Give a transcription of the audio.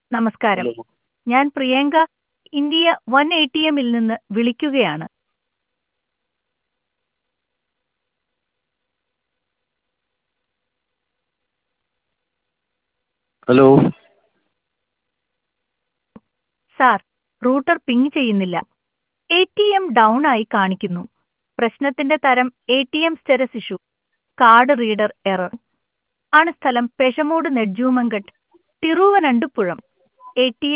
നമസ്കാരം ഹലോ ഞാൻ Priyanka India one A T എമ്മിൽ നിന്ന് വിളിക്കുകയാണ് ഹലോ സാർ റൂട്ടർ പിങ് ചെയ്യുന്നില്ല എ ടി എം ഡൗൺ ആയി കാണിക്കുന്നു പ്രശ്നത്തിന്റെ തരം A T M status issue card reader error ആണ് സ്ഥലം പെഷമൂട് നെഡ്ജൂമങ്കട്ട് തിരുവനന്തപുരം എ ടി